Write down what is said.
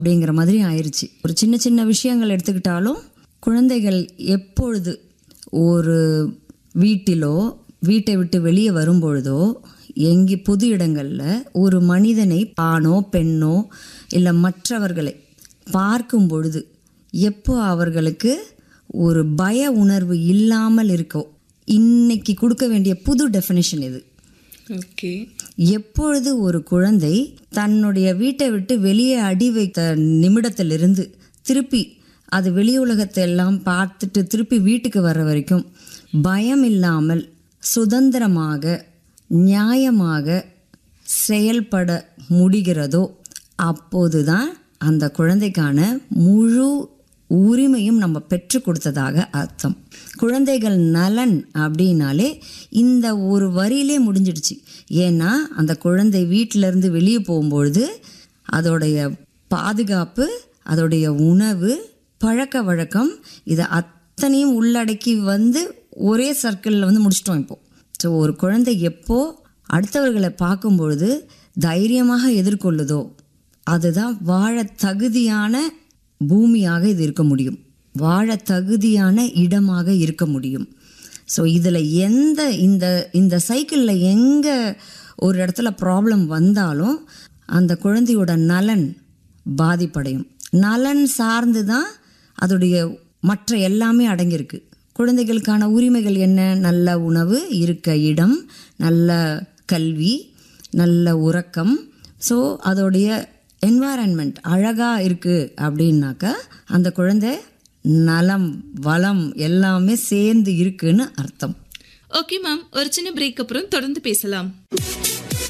அப்படிங்கிற மாதிரி ஆயிடுச்சு ஒரு சின்ன சின்ன விஷயங்கள் எடுத்துக்கிட்டாலும் குழந்தைகள் எப்பொழுது ஒரு வீட்டிலோ வீட்டை விட்டு வெளியே வரும்பொழுதோ எங்கே பொது இடங்களில் ஒரு மனிதனை ஆணோ பெண்ணோ இல்லை மற்றவர்களை பார்க்கும் பொழுது எப்போ அவர்களுக்கு ஒரு பய உணர்வு இல்லாமல் இருக்கோ இன்னைக்கு கொடுக்க வேண்டிய புது டெஃபினேஷன் இது ஓகே எப்பொழுது ஒரு குழந்தை தன்னுடைய வீட்டை விட்டு வெளியே அடி வைத்த நிமிடத்திலிருந்து திருப்பி அது வெளி உலகத்தை எல்லாம் பார்த்துட்டு திருப்பி வீட்டுக்கு வர்ற வரைக்கும் பயம் இல்லாமல் சுதந்திரமாக நியாயமாக செயல்பட முடிகிறதோ அப்போதுதான் அந்த குழந்தைக்கான முழு உரிமையும் நம்ம பெற்று கொடுத்ததாக அர்த்தம் குழந்தைகள் நலன் அப்படின்னாலே இந்த ஒரு வரியிலே முடிஞ்சிடுச்சு ஏன்னா அந்த குழந்தை வீட்டிலேருந்து வெளியே போகும்பொழுது அதோடைய பாதுகாப்பு அதோடைய உணவு பழக்க வழக்கம் இதை அத்தனையும் உள்ளடக்கி வந்து ஒரே சர்க்கிளில் வந்து முடிச்சிட்டோம் இப்போ ஸோ ஒரு குழந்தை எப்போ அடுத்தவர்களை பார்க்கும் பொழுது தைரியமாக எதிர்கொள்ளுதோ அதுதான் வாழ தகுதியான பூமியாக இது இருக்க முடியும் வாழ தகுதியான இடமாக இருக்க முடியும் ஸோ இதில் எந்த இந்த இந்த சைக்கிளில் எங்கே ஒரு இடத்துல ப்ராப்ளம் வந்தாலும் அந்த குழந்தையோட நலன் பாதிப்படையும் நலன் சார்ந்து தான் அதோடைய மற்ற எல்லாமே அடங்கியிருக்கு குழந்தைகளுக்கான உரிமைகள் என்ன நல்ல உணவு இருக்க இடம் நல்ல கல்வி நல்ல உறக்கம் ஸோ அதோடைய என்வாரன்மெண்ட் அழகாக இருக்குது அப்படின்னாக்கா அந்த குழந்தை நலம் வளம் எல்லாமே சேர்ந்து இருக்குன்னு அர்த்தம் ஓகே மேம் ஒரு சின்ன பிரேக் அப்புறம் தொடர்ந்து பேசலாம்